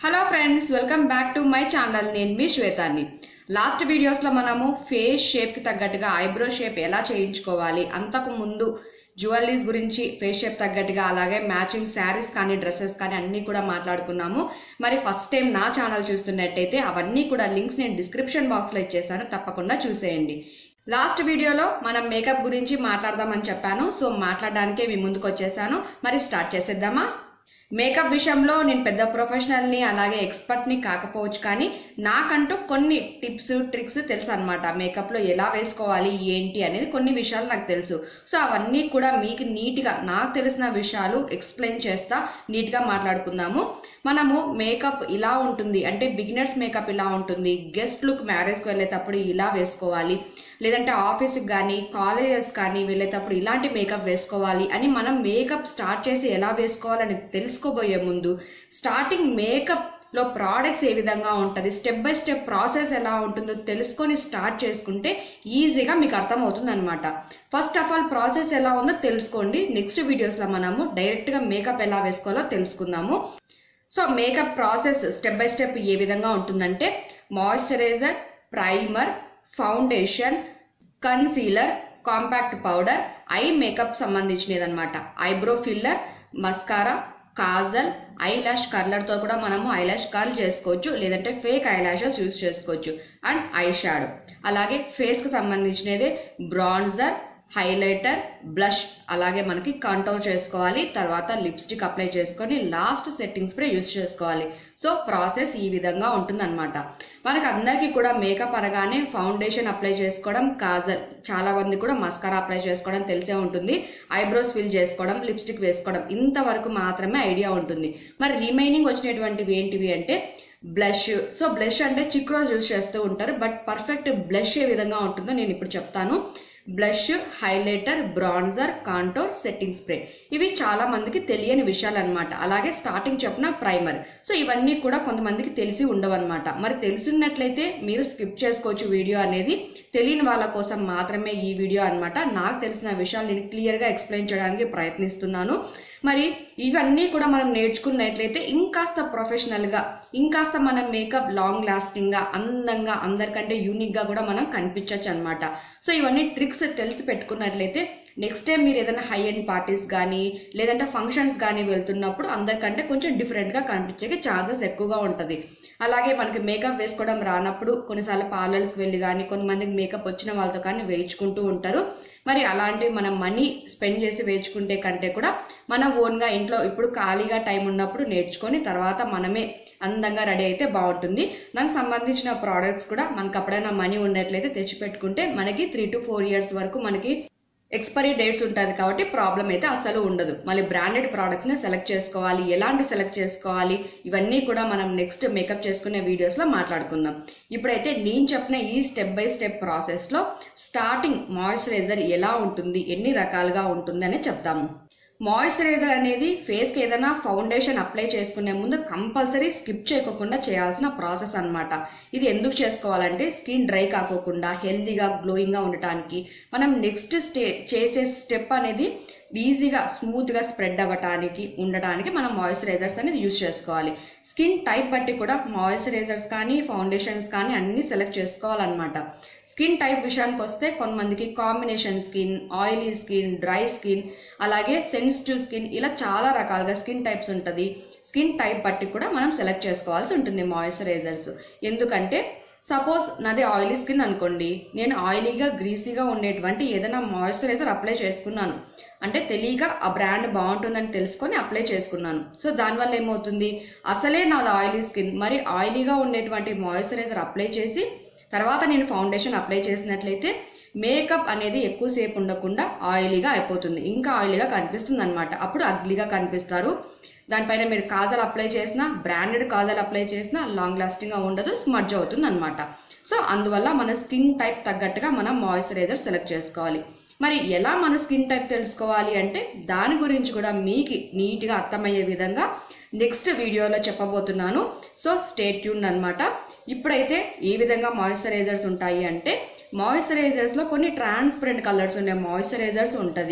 hello friends welcome back to my channel నేను మీ శ్వేతాన్ని last వీడియోస్లో మనము ఫేస్ షేప్కి తగ్గట్టుగా ఐబ్రో షేప్ ఎలా చేయించుకోవాలి అంతకు ముందు జ్యువెలరీస్ గురించి ఫేస్ షేప్ తగ్గట్టుగా అలాగే మ్యాచింగ్ శారీస్ కానీ డ్రెస్సెస్ కానీ అన్నీ కూడా మాట్లాడుకున్నాము మరి ఫస్ట్ టైం నా ఛానల్ చూస్తున్నట్టయితే అవన్నీ కూడా లింక్స్ నేను డిస్క్రిప్షన్ బాక్స్లో ఇచ్చేసాను తప్పకుండా చూసేయండి లాస్ట్ వీడియోలో మనం మేకప్ గురించి మాట్లాడదామని చెప్పాను సో మాట్లాడడానికే మీ ముందుకు వచ్చేసాను మరి స్టార్ట్ చేసేద్దామా మేకప్ విషయంలో నేను పెద్ద ప్రొఫెషనల్ని అలాగే ఎక్స్పర్ట్ని కాకపోవచ్చు కానీ నాకంటూ కొన్ని టిప్స్ ట్రిక్స్ తెలుసు అనమాట మేకప్లో ఎలా వేసుకోవాలి ఏంటి అనేది కొన్ని విషయాలు నాకు తెలుసు సో అవన్నీ కూడా మీకు నీట్గా నాకు తెలిసిన విషయాలు ఎక్స్ప్లెయిన్ చేస్తా నీట్గా మాట్లాడుకుందాము మనము మేకప్ ఇలా ఉంటుంది అంటే బిగినర్స్ మేకప్ ఇలా ఉంటుంది గెస్ట్ లుక్ మ్యారేజ్కి వెళ్ళేటప్పుడు ఇలా వేసుకోవాలి లేదంటే ఆఫీస్కి కానీ కాలేజెస్ కానీ వెళ్ళేటప్పుడు ఇలాంటి మేకప్ వేసుకోవాలి అని మనం మేకప్ స్టార్ట్ చేసి ఎలా వేసుకోవాలని తెలుసుకోబోయే ముందు స్టార్టింగ్ మేకప్ లో ప్రోడక్ట్స్ ఏ విధంగా ఉంటుంది స్టెప్ బై స్టెప్ ప్రాసెస్ ఎలా ఉంటుందో తెలుసుకొని స్టార్ట్ చేసుకుంటే ఈజీగా మీకు అర్థమవుతుంది అనమాట ఫస్ట్ ఆఫ్ ఆల్ ప్రాసెస్ ఎలా ఉందో తెలుసుకోండి నెక్స్ట్ వీడియోస్లో మనము డైరెక్ట్గా మేకప్ ఎలా వేసుకోవాలో తెలుసుకుందాము so makeup process step by step ఏ విధంగా ఉంటుందంటే moisturiser primer foundation concealer compact powder eye makeup సంబంధించినది అనమాట eyebrow filler mascara kajal eyelash కర్లర్తో కూడా మనము ఐ లాష్ కర్ల్ చేసుకోవచ్చు లేదంటే ఫేక్ ఐ లాషెస్ యూస్ చేసుకోవచ్చు అండ్ ఐ షాడో అలాగే ఫేస్కి సంబంధించినది బ్రాన్జర్ హైలైటర్ బ్లష్ అలాగే మనకి కంట్రోల్ చేసుకోవాలి తర్వాత లిప్స్టిక్ అప్లై చేసుకొని లాస్ట్ సెట్టింగ్ స్ప్రే యూస్ చేసుకోవాలి సో ప్రాసెస్ ఈ విధంగా ఉంటుందన్నమాట మనకు అందరికీ కూడా మేకప్ అనగానే ఫౌండేషన్ అప్లై చేసుకోవడం కాజల్ చాలా మంది కూడా మస్కారా అప్లై చేసుకోవడం తెలిసే ఉంటుంది ఐబ్రోస్ ఫిల్ చేసుకోవడం లిప్స్టిక్ వేసుకోవడం ఇంతవరకు మాత్రమే ఐడియా ఉంటుంది మరి రిమైనింగ్ వచ్చినటువంటివి ఏంటివి అంటే బ్లష్ సో బ్లష్ అంటే చిక్రోజ్ యూస్ చేస్తూ ఉంటారు బట్ పర్ఫెక్ట్ బ్లష్ ఏ విధంగా ఉంటుందో నేను ఇప్పుడు చెప్తాను blush highlighter bronzer contour setting spray ఇవి చాలా మందికి తెలియని విషయాలు అనమాట అలాగే స్టార్టింగ్ చెప్పిన ప్రైమర్ సో ఇవన్నీ కూడా కొంతమందికి తెలిసి ఉండవన్నమాట మరి తెలిసినట్లయితే మీరు స్కిప్ చేసుకోవచ్చు వీడియో అనేది తెలియని వాళ్ళ కోసం మాత్రమే ఈ వీడియో అనమాట నాకు తెలిసిన విషయాలు నేను క్లియర్గా ఎక్స్ప్లెయిన్ చేయడానికి ప్రయత్నిస్తున్నాను మరి ఇవన్నీ కూడా మనం నేర్చుకున్నట్లయితే ఇంకాస్త ప్రొఫెషనల్గా ఇంకాస్త మన మేకప్ లాంగ్ లాస్టింగ్గా అందంగా అందరికంటే యూనిక్గా కూడా మనం కనిపించవచ్చు అనమాట సో ఇవన్నీ ట్రిక్స్ తెలిసి పెట్టుకున్నట్లయితే నెక్స్ట్ టైం మీరు ఏదైనా హై ఎండ్ పార్టీస్ కానీ లేదంటే ఫంక్షన్స్ కానీ వెళ్తున్నప్పుడు అందరికంటే కొంచెం డిఫరెంట్గా కనిపించే ఛాన్సెస్ ఎక్కువగా ఉంటుంది అలాగే మనకి మేకప్ వేసుకోవడం రానప్పుడు కొన్నిసార్లు పార్లర్స్కి వెళ్ళి కానీ కొంతమందికి మేకప్ వచ్చిన వాళ్ళతో కానీ వేయించుకుంటూ ఉంటారు మరి అలాంటివి మనం మనీ స్పెండ్ చేసి వేయించుకుంటే కంటే కూడా మన ఓన్గా ఇంట్లో ఇప్పుడు ఖాళీగా టైం ఉన్నప్పుడు నేర్చుకొని తర్వాత మనమే అందంగా రెడీ అయితే బాగుంటుంది దానికి సంబంధించిన ప్రోడక్ట్స్ కూడా మనకు అప్పుడైనా మనీ ఉండేట్లయితే తెచ్చిపెట్టుకుంటే మనకి త్రీ టు ఫోర్ ఇయర్స్ వరకు మనకి ఎక్స్పైరీ డేట్స్ ఉంటుంది కాబట్టి ప్రాబ్లం అయితే అస్సలు ఉండదు మళ్ళీ బ్రాండెడ్ ప్రోడక్ట్స్ని సెలెక్ట్ చేసుకోవాలి ఎలాంటి సెలెక్ట్ చేసుకోవాలి ఇవన్నీ కూడా మనం నెక్స్ట్ మేకప్ చేసుకునే వీడియోస్లో మాట్లాడుకుందాం ఇప్పుడైతే నేను చెప్పిన ఈ స్టెప్ బై స్టెప్ ప్రాసెస్లో స్టార్టింగ్ మాయిశ్చరైజర్ ఎలా ఉంటుంది ఎన్ని రకాలుగా ఉంటుంది అని చెప్తాము మాయిశ్చరైజర్ అనేది ఫేస్కి ఏదైనా ఫౌండేషన్ అప్లై చేసుకునే ముందు కంపల్సరీ స్కిప్ చేయకుండా చేయాల్సిన ప్రాసెస్ అనమాట ఇది ఎందుకు చేసుకోవాలంటే స్కిన్ డ్రై కాకోకుండా హెల్దీగా గ్లోయింగ్గా ఉండటానికి మనం నెక్స్ట్ స్టే చేసే స్టెప్ అనేది ఈజీగా స్మూత్గా స్ప్రెడ్ అవ్వటానికి ఉండటానికి మనం మాయిశ్చరైజర్స్ అనేది యూస్ చేసుకోవాలి స్కిన్ టైప్ బట్టి కూడా మాయిశ్చరైజర్స్ కానీ ఫౌండేషన్స్ కానీ అన్నీ సెలెక్ట్ చేసుకోవాలన్నమాట స్కిన్ టైప్ విషయానికి వస్తే కొంతమందికి combination skin oily skin dry skin అలాగే సెన్సిటివ్ స్కిన్ ఇలా చాలా రకాలుగా స్కిన్ టైప్స్ ఉంటుంది స్కిన్ టైప్ బట్టి కూడా మనం సెలెక్ట్ చేసుకోవాల్సి ఉంటుంది మాయిశ్చరైజర్స్ ఎందుకంటే సపోజ్ నాది ఆయిలీ స్కిన్ అనుకోండి నేను ఆయిలీగా గ్రీసీగా ఉండేటువంటి ఏదైనా మాయిశ్చరైజర్ అప్లై చేసుకున్నాను అంటే తెలియక ఆ బ్రాండ్ బాగుంటుందని తెలుసుకొని అప్లై చేసుకున్నాను సో దానివల్ల ఏమవుతుంది అసలే నాది ఆయిలీ స్కిన్ మరి ఆయిలీగా ఉండేటువంటి మాయిశ్చరైజర్ అప్లై చేసి తర్వాత నేను ఫౌండేషన్ అప్లై చేసినట్లయితే మేకప్ అనేది ఎక్కువసేపు ఉండకుండా ఆయిలీగా అయిపోతుంది ఇంకా ఆయిలీగా కనిపిస్తుంది అనమాట అప్పుడు అగ్లీగా కనిపిస్తారు దానిపైన మీరు కాజల్ అప్లై చేసినా బ్రాండెడ్ కాజల్ అప్లై చేసినా లాంగ్ లాస్టింగ్గా ఉండదు స్మడ్జ్ అవుతుంది అనమాట సో అందువల్ల మన స్కిన్ టైప్ తగ్గట్టుగా మనం మాయిశ్చరైజర్ సెలెక్ట్ చేసుకోవాలి మరి ఎలా మన స్కిన్ టైప్ తెలుసుకోవాలి అంటే దాని గురించి కూడా మీకు నీట్గా అర్థమయ్యే విధంగా నెక్స్ట్ వీడియోలో చెప్పబోతున్నాను సో స్టేట్ ట్యూన్ అనమాట ఇప్పుడైతే ఏ విధంగా మాయిశ్చరైజర్స్ ఉంటాయి అంటే మాయిశ్చరైజర్స్లో కొన్ని ట్రాన్స్పరెంట్ కలర్స్ ఉండే మాయిశ్చరైజర్స్ ఉంటుంది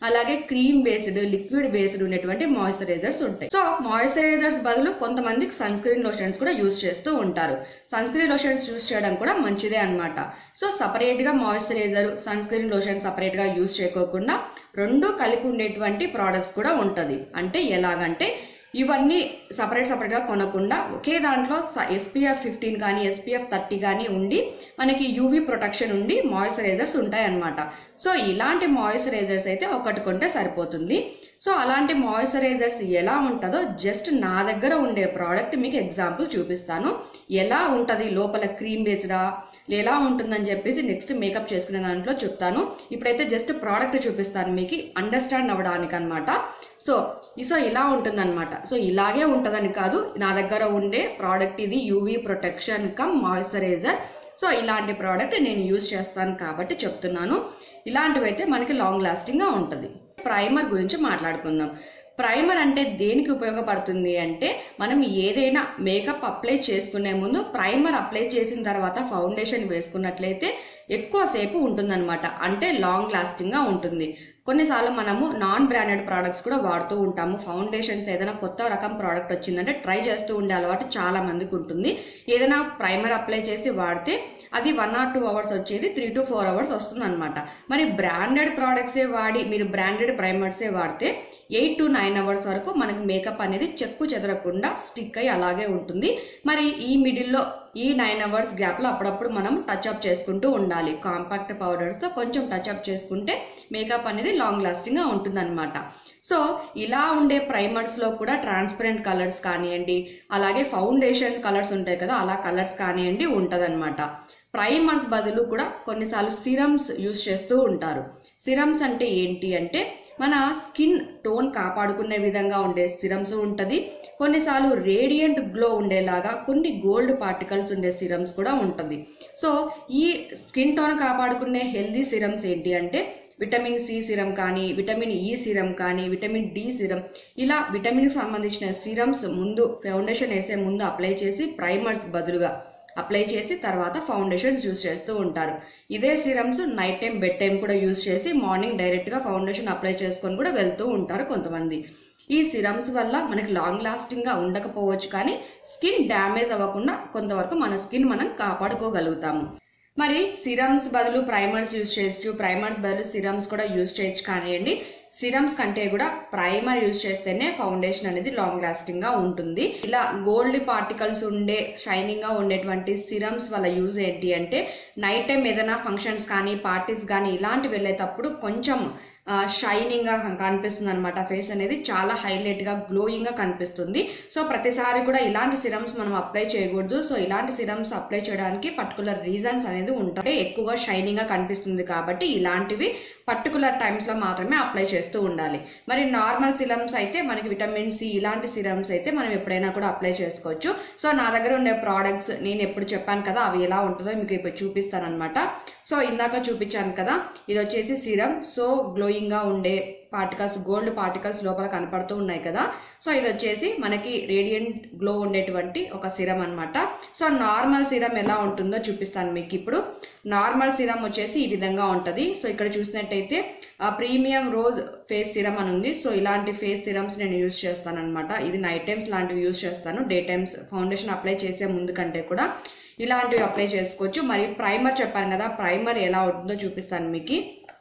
అలాగే క్రీమ్ బేస్డ్ లిక్విడ్ బేస్డ్ ఉన్నటువంటి మాయిశ్చరైజర్స్ ఉంటాయి సో మాయిశ్చరైజర్స్ బదులు కొంతమంది సన్ స్క్రీన్ లోషన్స్ కూడా యూస్ చేస్తూ ఉంటారు సన్ స్క్రీన్ లోషన్స్ యూస్ చేయడం కూడా మంచిదే అన్నమాట సో సపరేట్ గా moisturiser sunscreen lotion separate గా యూస్ చేయకోకుండా రెండు కలిపి ఉండేటువంటి ప్రోడక్ట్స్ కూడా ఉంటది అంటే ఎలాగంటే ఇవన్నీ సపరేట్ సపరేట్గా కొనకుండా ఒకే దాంట్లో ఎస్పీఎఫ్ ఫిఫ్టీన్ కానీ ఎస్పీఎఫ్ థర్టీ కానీ ఉండి మనకి యూవీ ప్రొటెక్షన్ ఉండి మాయిశ్చరైజర్స్ ఉంటాయన్నమాట సో ఇలాంటి మాయిశ్చరైజర్స్ అయితే ఒకటి కొంటే సరిపోతుంది సో అలాంటి మాయిశ్చరైజర్స్ ఎలా ఉంటుందో జస్ట్ నా దగ్గర ఉండే ప్రోడక్ట్ మీకు ఎగ్జాంపుల్ చూపిస్తాను ఎలా ఉంటుంది లోపల క్రీమ్ బేస్డా ఎలా ఉంటుందని చెప్పేసి నెక్స్ట్ మేకప్ చేసుకునే దాంట్లో చెప్తాను ఇప్పుడైతే జస్ట్ ప్రోడక్ట్ చూపిస్తాను మీకు అండర్స్టాండ్ అవ్వడానికి అనమాట సో సో ఇలా ఉంటుందన్నమాట సో ఇలాగే ఉంటుందని కాదు నా దగ్గర ఉండే ప్రోడక్ట్ ఇది UV protection cum moisturiser so ఇలాంటి ప్రోడక్ట్ నేను యూజ్ చేస్తాను కాబట్టి చెప్తున్నాను ఇలాంటివి అయితే మనకి లాంగ్ లాస్టింగ్ గా ఉంటుంది ప్రైమర్ గురించి మాట్లాడుకుందాం ప్రైమర్ అంటే దేనికి ఉపయోగపడుతుంది అంటే మనం ఏదైనా మేకప్ అప్లై చేసుకునే ముందు ప్రైమర్ అప్లై చేసిన తర్వాత ఫౌండేషన్ వేసుకున్నట్లయితే ఎక్కువసేపు ఉంటుందన్నమాట అంటే లాంగ్ లాస్టింగ్ గా ఉంటుంది కొన్నిసార్లు మనము నాన్ బ్రాండెడ్ ప్రోడక్ట్స్ కూడా వాడుతూ ఉంటాము ఫౌండేషన్స్ ఏదైనా కొత్త రకం ప్రోడక్ట్ వచ్చిందంటే ట్రై చేస్తూ ఉండే అలవాటు చాలా మందికి ఉంటుంది ఏదైనా ప్రైమర్ అప్లై చేసి వాడితే అది వన్ ఆర్ టూ అవర్స్ వచ్చేది త్రీ టు ఫోర్ అవర్స్ వస్తుంది అనమాట మరి బ్రాండెడ్ ప్రోడక్ట్సే వాడి మీరు బ్రాండెడ్ ప్రైమర్సే వాడితే ఎయిట్ టు నైన్ అవర్స్ వరకు మనకి మేకప్ అనేది చెక్కు చెదరకుండా స్టిక్ అయి అలాగే ఉంటుంది మరి ఈ మిడిల్లో ఈ నైన్ అవర్స్ గ్యాప్లో అప్పుడప్పుడు మనం టచ్ అప్ చేసుకుంటూ ఉండాలి కాంపాక్ట్ పౌడర్స్తో కొంచెం టచ్ అప్ చేసుకుంటే మేకప్ అనేది లాంగ్ లాస్టింగ్గా ఉంటుందన్నమాట సో ఇలా ఉండే ప్రైమర్స్లో కూడా ట్రాన్స్పరెంట్ కలర్స్ కానివ్వండి అలాగే ఫౌండేషన్ కలర్స్ ఉంటాయి కదా అలా కలర్స్ కానివ్వండి ఉంటుందన్నమాట ప్రైమర్స్ బదులు కూడా కొన్నిసార్లు సిరమ్స్ యూస్ చేస్తూ ఉంటారు సిరమ్స్ అంటే ఏంటి అంటే మన స్కిన్ టోన్ కాపాడుకునే విధంగా ఉండే సిరమ్స్ ఉంటుంది కొన్నిసార్లు రేడియంట్ గ్లో ఉండేలాగా కొన్ని గోల్డ్ పార్టికల్స్ ఉండే సిరమ్స్ కూడా ఉంటుంది సో ఈ స్కిన్ టోన్ కాపాడుకునే హెల్దీ సిరమ్స్ ఏంటి అంటే విటమిన్ సి సిరం కానీ విటమిన్ ఈ సిరం కానీ విటమిన్ డి సిరం ఇలా విటమిన్కి సంబంధించిన సిరమ్స్ ముందు ఫౌండేషన్ వేసే ముందు అప్లై చేసి ప్రైమర్స్ బదులుగా అప్లై చేసి తర్వాత ఫౌండేషన్ యూస్ చేస్తూ ఉంటారు ఇదే serums night time bed time కూడా యూస్ చేసి మార్నింగ్ డైరెక్ట్గా ఫౌండేషన్ అప్లై చేసుకొని కూడా వెళ్తూ ఉంటారు కొంతమంది ఈ సిరమ్స్ వల్ల మనకి లాంగ్ లాస్టింగ్గా ఉండకపోవచ్చు కానీ స్కిన్ డ్యామేజ్ అవ్వకుండా కొంతవరకు మన స్కిన్ మనం కాపాడుకోగలుగుతాము మరి సిరమ్స్ బదులు ప్రైమర్స్ యూజ్ చేయొచ్చు ప్రైమర్స్ బదులు సిరమ్స్ కూడా యూజ్ చేయొచ్చు కానివ్వండి సిరమ్స్ కంటే కూడా ప్రైమర్ యూజ్ చేస్తేనే ఫౌండేషన్ అనేది లాంగ్ లాస్టింగ్ గా ఉంటుంది ఇలా గోల్డ్ పార్టికల్స్ ఉండే షైనింగ్ గా ఉండేటువంటి సిరమ్స్ వల్ల యూజ్ ఏంటి అంటే నైట్ టైం ఏదైనా ఫంక్షన్స్ కానీ పార్టీస్ కానీ ఇలాంటివి వెళ్ళేటప్పుడు కొంచెం షైనింగ్ గా కనిపిస్తుంది అనమాట ఫేస్ అనేది చాలా హైలైట్ గా గ్లోయింగ్ గా కనిపిస్తుంది సో ప్రతిసారి కూడా ఇలాంటి సిరమ్స్ మనం అప్లై చేయకూడదు సో ఇలాంటి సిరమ్స్ అప్లై చేయడానికి పర్టికులర్ రీజన్స్ అనేది ఉంటాయి ఎక్కువగా షైనింగ్ గా కనిపిస్తుంది కాబట్టి ఇలాంటివి పర్టికులర్ టైమ్స్ లో మాత్రమే అప్లై చేస్తూ ఉండాలి మరి నార్మల్ సిరమ్స్ అయితే మనకి విటమిన్ సి ఇలాంటి సిరమ్స్ అయితే మనం ఎప్పుడైనా కూడా అప్లై చేసుకోవచ్చు సో నా దగ్గర ఉండే ప్రోడక్ట్స్ నేను ఎప్పుడు చెప్పాను కదా అవి ఎలా ఉంటుందో మీకు ఇప్పుడు చూపిస్తాను అనమాట సో ఇందాక చూపించాను కదా ఇది వచ్చేసి సిరమ్ సో గ్లోయింగ్ గా ఉండే పార్టికల్స్ గోల్డ్ పార్టికల్స్ లోపల కనపడుతూ ఉన్నాయి కదా సో ఇది వచ్చేసి మనకి రేడియంట్ గ్లో ఉండేటువంటి ఒక సిరం అన్నమాట సో నార్మల్ సిరం ఎలా ఉంటుందో చూపిస్తాను మీకు ఇప్పుడు నార్మల్ సిరం వచ్చేసి ఈ విధంగా ఉంటుంది సో ఇక్కడ చూసినట్టయితే ప్రీమియం రోజ్ ఫేస్ సిరం అని ఉంది సో ఇలాంటి ఫేస్ సిరమ్స్ నేను యూజ్ చేస్తాను అనమాట ఇది నైట్ టైమ్స్ లాంటివి యూజ్ చేస్తాను డే టైమ్స్ ఫౌండేషన్ అప్లై చేసే ముందు కంటే కూడా ఇలాంటివి అప్లై చేసుకోవచ్చు మరి ప్రైమర్ చెప్పాను కదా ప్రైమర్ ఎలా ఉంటుందో చూపిస్తాను మీకు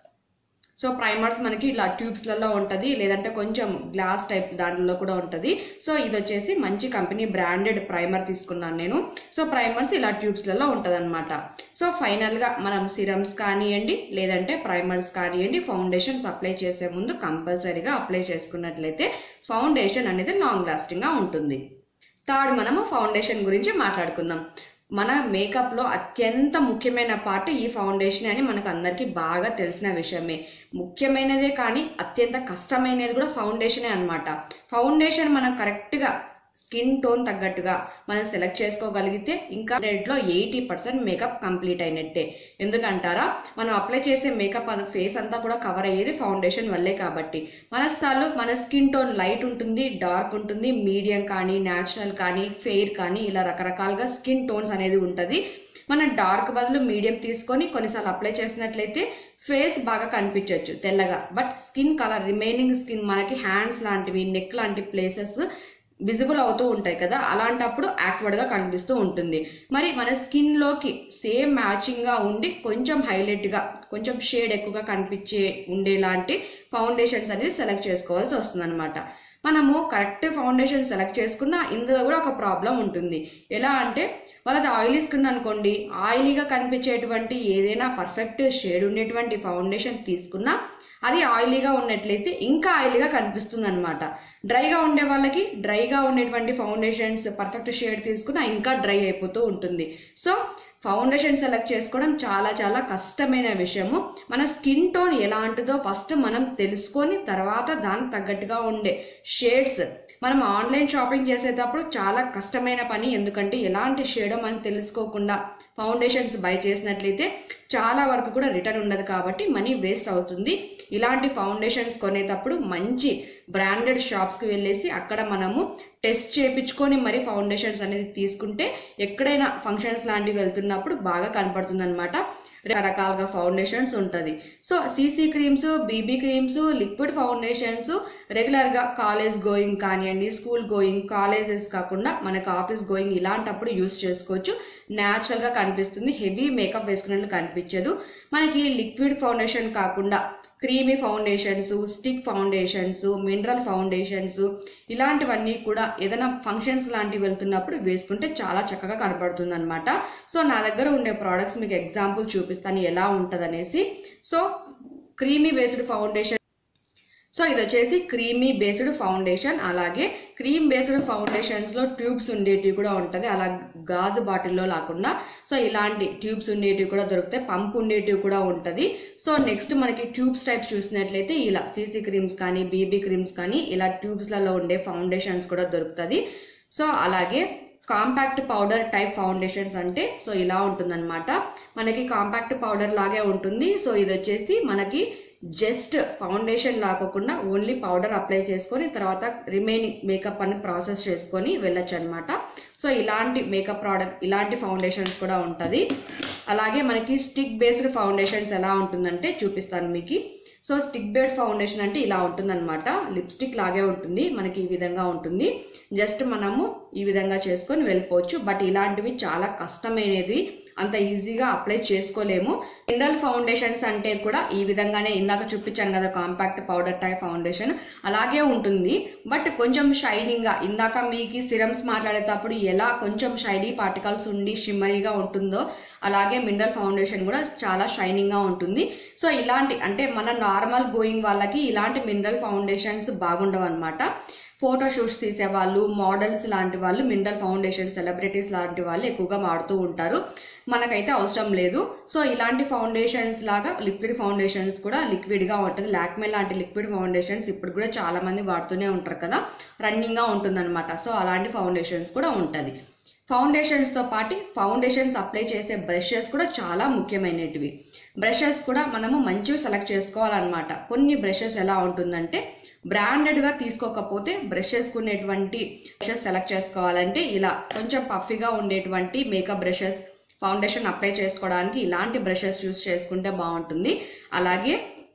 సో ప్రైమర్స్ మనకి ఇలా ట్యూబ్స్లలో ఉంటుంది లేదంటే కొంచెం గ్లాస్ టైప్ దాంట్లో కూడా ఉంటుంది సో ఇది వచ్చేసి మంచి కంపెనీ బ్రాండెడ్ ప్రైమర్ తీసుకున్నాను నేను సో ప్రైమర్స్ ఇలా ట్యూబ్స్లలో ఉంటుంది అనమాట సో ఫైనల్గా మనం సిరమ్స్ కానివ్వండి లేదంటే ప్రైమర్స్ కానివ్వండి ఫౌండేషన్స్ అప్లై చేసే ముందు కంపల్సరీగా అప్లై చేసుకున్నట్లయితే ఫౌండేషన్ అనేది లాంగ్ లాస్టింగ్గా ఉంటుంది థర్డ్ మనము ఫౌండేషన్ గురించి మాట్లాడుకుందాం మన మేకప్లో అత్యంత ముఖ్యమైన పార్ట్ ఈ ఫౌండేషన్ అని మనకు అందరికీ బాగా తెలిసిన విషయమే ముఖ్యమైనదే కానీ అత్యంత కష్టమైనది కూడా ఫౌండేషనే అనమాట ఫౌండేషన్ మనం కరెక్ట్గా స్కిన్ టోన్ తగ్గట్టుగా మనం సెలెక్ట్ చేసుకోగలిగితే ఇంకా లో ఎయిటీ పర్సెంట్ మేకప్ కంప్లీట్ అయినట్టే ఎందుకంటారా మనం అప్లై చేసే మేకప్ అది ఫేస్ అంతా కూడా కవర్ అయ్యేది ఫౌండేషన్ వల్లే కాబట్టి మన సార్లు మన స్కిన్ టోన్ లైట్ ఉంటుంది డార్క్ ఉంటుంది మీడియం కానీ న్యాచురల్ కానీ ఫెయిర్ కానీ ఇలా రకరకాలుగా స్కిన్ టోన్స్ అనేది ఉంటుంది మనం డార్క్ బదులు మీడియం తీసుకొని కొన్నిసార్లు అప్లై చేసినట్లయితే ఫేస్ బాగా కనిపించవచ్చు తెల్లగా but skin colour remaining skin మనకి హ్యాండ్స్ లాంటివి నెక్ లాంటి ప్లేసెస్ విజిబుల్ అవుతూ ఉంటాయి కదా అలాంటప్పుడు యాక్వర్డ్ గా కనిపిస్తూ ఉంటుంది మరి మన స్కిన్ లోకి సేమ్ మ్యాచింగ్ గా ఉండి కొంచెం హైలైట్ గా కొంచెం షేడ్ ఎక్కువగా కనిపించే ఉండేలాంటి ఫౌండేషన్స్ అనేది సెలెక్ట్ చేసుకోవాల్సి వస్తుంది అనమాట మనము కరెక్ట్ ఫౌండేషన్ సెలెక్ట్ చేసుకున్నా ఇందులో కూడా ఒక ప్రాబ్లం ఉంటుంది ఎలా అంటే వాళ్ళది ఆయిలీ స్కిన్ అనుకోండి ఆయిలీగా కనిపించేటువంటి ఏదైనా పర్ఫెక్ట్ షేడ్ ఉండేటువంటి ఫౌండేషన్ తీసుకున్నా అది ఆయిలీగా ఉన్నట్లయితే ఇంకా ఆయిలీగా కనిపిస్తుంది అనమాట డ్రైగా ఉండే వాళ్ళకి డ్రైగా ఉండేటువంటి ఫౌండేషన్స్ పర్ఫెక్ట్ షేడ్ తీసుకున్నా ఇంకా డ్రై అయిపోతూ ఉంటుంది సో ఫౌండేషన్ సెలెక్ట్ చేసుకోవడం చాలా చాలా కష్టమైన విషయము మన స్కిన్ టోన్ ఎలాంటిదో ఫస్ట్ మనం తెలుసుకొని తర్వాత దానికి తగ్గట్టుగా ఉండే షేడ్స్ మనం ఆన్లైన్ షాపింగ్ చేసేటప్పుడు చాలా కష్టమైన పని ఎందుకంటే ఎలాంటి షేడో మనం తెలుసుకోకుండా ఫౌండేషన్స్ బై చేసినట్లయితే చాలా వరకు కూడా రిటర్న్ ఉండదు కాబట్టి మనీ వేస్ట్ అవుతుంది ఇలాంటి ఫౌండేషన్స్ కొనేటప్పుడు మంచి బ్రాండెడ్ షాప్స్కి వెళ్ళేసి అక్కడ మనము టెస్ట్ చేయించుకొని మరి ఫౌండేషన్స్ అనేది తీసుకుంటే ఎక్కడైనా ఫంక్షన్స్ లాంటివి వెళ్తున్నప్పుడు బాగా కనపడుతుంది అనమాట రకరకాలుగా ఫౌండేషన్స్ ఉంటుంది so CC creams BB creams liquid foundations రెగ్యులర్గా కాలేజ్ గోయింగ్ కానివ్వండి స్కూల్ గోయింగ్ కాలేజెస్ కాకుండా మనకు ఆఫీస్ గోయింగ్ ఇలాంటప్పుడు యూస్ చేసుకోవచ్చు న్యాచురల్గా కనిపిస్తుంది హెవీ మేకప్ వేసుకున్నట్లు కనిపించదు మనకి లిక్విడ్ ఫౌండేషన్ కాకుండా creamy foundations stick foundations mineral foundations ఇలాంటివన్నీ కూడా ఏదైనా ఫంక్షన్స్ లాంటివి వెళ్తున్నప్పుడు వేసుకుంటే చాలా చక్కగా కనపడుతుంది అనమాట సో నా దగ్గర ఉండే ప్రోడక్ట్స్ మీకు ఎగ్జాంపుల్ చూపిస్తాను ఎలా ఉంటుంది అనేసి so creamy based foundation so ఇది వచ్చేసి క్రీమీ బేస్డ్ ఫౌండేషన్ అలాగే క్రీమ్ బేస్డ్ ఫౌండేషన్స్ లో ట్యూబ్స్ ఉండేటివి కూడా ఉంటుంది అలా గాజు బాటిల్లో లాకుండా సో ఇలాంటి ట్యూబ్స్ ఉండేటివి కూడా దొరుకుతాయి పంప్ ఉండేటివి కూడా ఉంటుంది సో నెక్స్ట్ మనకి ట్యూబ్స్ టైప్స్ చూసినట్లయితే ఇలా సీసీ క్రీమ్స్ కానీ బీబీ క్రీమ్స్ కానీ ఇలా ట్యూబ్స్లలో ఉండే ఫౌండేషన్స్ కూడా దొరుకుతుంది సో అలాగే కాంపాక్ట్ పౌడర్ టైప్ ఫౌండేషన్స్ అంటే సో ఇలా ఉంటుందన్నమాట మనకి కాంపాక్ట్ పౌడర్ లాగే ఉంటుంది సో ఇది వచ్చేసి మనకి జస్ట్ ఫౌండేషన్ లాకోకుండా ఓన్లీ పౌడర్ అప్లై చేసుకొని తర్వాత రిమైనింగ్ మేకప్ అని ప్రాసెస్ చేసుకొని వెళ్ళొచ్చు అనమాట సో ఇలాంటి మేకప్ ప్రోడక్ట్ ఇలాంటి ఫౌండేషన్స్ కూడా ఉంటుంది అలాగే మనకి స్టిక్ బేస్డ్ ఫౌండేషన్స్ ఎలా ఉంటుందంటే చూపిస్తాను మీకు సో స్టిక్ బేడ్ ఫౌండేషన్ అంటే ఇలా ఉంటుందన్నమాట లిప్స్టిక్ లాగే ఉంటుంది మనకి ఈ విధంగా ఉంటుంది జస్ట్ మనము ఈ విధంగా చేసుకొని వెళ్ళిపోవచ్చు బట్ ఇలాంటివి చాలా కష్టమైనది అంత ఈజీగా అప్లై చేసుకోలేము మినరల్ ఫౌండేషన్స్ అంటే కూడా ఈ విధంగానే ఇందాక చూపించాను కదా కాంపాక్ట్ పౌడర్ టైప్ ఫౌండేషన్ అలాగే ఉంటుంది బట్ కొంచెం షైనింగ్ గా ఇందాక మీకు సిరమ్స్ మాట్లాడేటప్పుడు ఎలా కొంచెం షైనీ పార్టికల్స్ ఉండి షిమ్మరీగా ఉంటుందో అలాగే మినరల్ ఫౌండేషన్ కూడా చాలా షైనింగ్ గా ఉంటుంది సో ఇలాంటి అంటే మన నార్మల్ గోయింగ్ వాళ్ళకి ఇలాంటి మినరల్ ఫౌండేషన్స్ బాగుండవు అనమాట ఫోటో షూట్స్ తీసే వాళ్ళు మోడల్స్ లాంటి వాళ్ళు మినరల్ ఫౌండేషన్ సెలబ్రిటీస్ లాంటి వాళ్ళు ఎక్కువగా వాడుతూ ఉంటారు మనకైతే అవసరం లేదు సో ఇలాంటి ఫౌండేషన్స్ లాగా లిక్విడ్ ఫౌండేషన్స్ కూడా లిక్విడ్ గా ఉంటుంది లాక్మే లాంటి లిక్విడ్ ఫౌండేషన్స్ ఇప్పుడు కూడా చాలా మంది వాడుతూనే ఉంటారు కదా రన్నింగ్ గా ఉంటుంది సో అలాంటి ఫౌండేషన్స్ కూడా ఉంటుంది ఫౌండేషన్స్ తో పాటు ఫౌండేషన్స్ అప్లై చేసే బ్రషెస్ కూడా చాలా ముఖ్యమైనటివి బ్రషెస్ కూడా మనము మంచివి సెలెక్ట్ చేసుకోవాలన్నమాట కొన్ని బ్రషెస్ ఎలా ఉంటుందంటే బ్రాండెడ్ గా తీసుకోకపోతే బ్రష్ చేసుకునేటువంటి బ్రషెస్ సెలెక్ట్ చేసుకోవాలంటే ఇలా కొంచెం పఫీగా ఉండేటువంటి మేకప్ బ్రషెస్ ఫౌండేషన్ అప్లై చేసుకోవడానికి ఇలాంటి బ్రషెస్ యూస్ చేసుకుంటే బాగుంటుంది అలాగే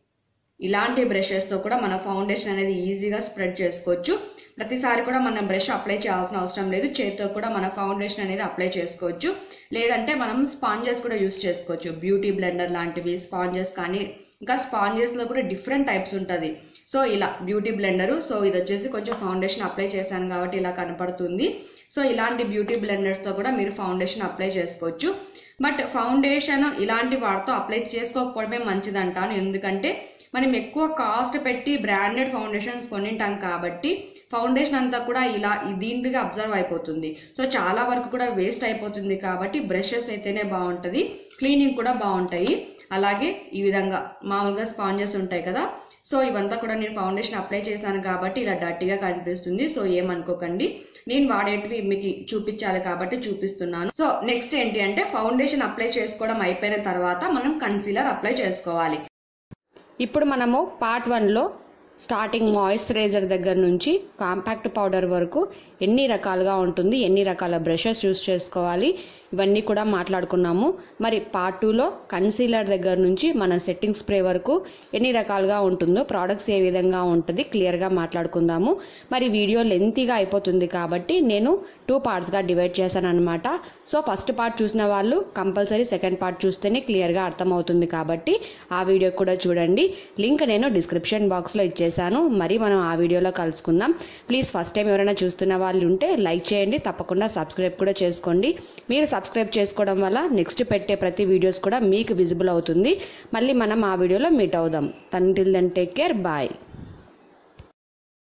ఇలాంటి బ్రషెస్ తో కూడా మన ఫౌండేషన్ అనేది ఈజీగా స్ప్రెడ్ చేసుకోవచ్చు ప్రతిసారి కూడా మనం బ్రష్ అప్లై చేయాల్సిన అవసరం లేదు చేతితో కూడా మన ఫౌండేషన్ అనేది అప్లై చేసుకోవచ్చు లేదంటే మనం స్పాంజెస్ కూడా యూస్ చేసుకోవచ్చు బ్యూటీ బ్లెండర్ లాంటివి స్పాంజెస్ కానీ ఇంకా స్పాంజెస్ లో కూడా డిఫరెంట్ టైప్స్ ఉంటుంది సో ఇలా బ్యూటీ బ్లెండర్ సో ఇది వచ్చేసి కొంచెం ఫౌండేషన్ అప్లై చేశాను కాబట్టి ఇలా కనపడుతుంది సో ఇలాంటి బ్యూటీ బ్లెండర్స్ తో కూడా మీరు ఫౌండేషన్ అప్లై చేసుకోవచ్చు బట్ ఫౌండేషన్ ఇలాంటి వాటితో అప్లై చేసుకోకపోవడమే మంచిది అంటాను ఎందుకంటే మనం ఎక్కువ కాస్ట్ పెట్టి బ్రాండెడ్ ఫౌండేషన్స్ కొనింటాం కాబట్టి ఫౌండేషన్ అంతా కూడా ఇలా దీంట్గా అబ్జర్వ్ అయిపోతుంది సో చాలా వరకు కూడా వేస్ట్ అయిపోతుంది కాబట్టి బ్రషెస్ అయితేనే బాగుంటుంది క్లీనింగ్ కూడా బాగుంటాయి అలాగే ఈ విధంగా మామూలుగా స్పాంజెస్ ఉంటాయి కదా సో ఇవంతా కూడా నేను ఫౌండేషన్ అప్లై చేశాను కాబట్టి ఇలా డర్టీగా కనిపిస్తుంది సో ఏమనుకోకండి నేను వాడేటివి మీకు చూపించాలి కాబట్టి చూపిస్తున్నాను సో నెక్స్ట్ ఏంటి అంటే ఫౌండేషన్ అప్లై చేసుకోవడం అయిపోయిన తర్వాత మనం కన్సీలర్ అప్లై చేసుకోవాలి ఇప్పుడు మనము పార్ట్ వన్లో స్టార్టింగ్ మాయిశ్చరైజర్ దగ్గర నుంచి కాంపాక్ట్ పౌడర్ వరకు ఎన్ని రకాలుగా ఉంటుంది ఎన్ని రకాల బ్రషెస్ యూస్ చేసుకోవాలి ఇవన్నీ కూడా మాట్లాడుకున్నాము మరి పార్ట్ టూలో కన్సీలర్ దగ్గర నుంచి మన సెట్టింగ్ స్ప్రే వరకు ఎన్ని రకాలుగా ఉంటుందో ప్రోడక్ట్స్ ఏ విధంగా ఉంటుంది క్లియర్గా మాట్లాడుకుందాము మరి వీడియో లెంతీగా అయిపోతుంది కాబట్టి నేను టూ పార్ట్స్గా డివైడ్ చేశాను అనమాట సో ఫస్ట్ పార్ట్ చూసిన వాళ్ళు కంపల్సరీ సెకండ్ పార్ట్ చూస్తేనే క్లియర్గా అర్థమవుతుంది కాబట్టి ఆ వీడియో కూడా చూడండి లింక్ నేను డిస్క్రిప్షన్ బాక్స్లో ఇచ్చేసాను మరి మనం ఆ వీడియోలో కలుసుకుందాం ప్లీజ్ ఫస్ట్ టైం ఎవరైనా చూస్తున్న వాళ్ళు ఉంటే లైక్ చేయండి తప్పకుండా సబ్స్క్రైబ్ కూడా చేసుకోండి మీరు సబ్స్క్రైబ్ చేసుకోవడం వల్ల నెక్స్ట్ పెట్టే ప్రతి వీడియోస్ కూడా మీకు విజిబుల్ అవుతుంది మళ్ళీ మనం ఆ వీడియోలో మీట్ అవుదాం until then take care bye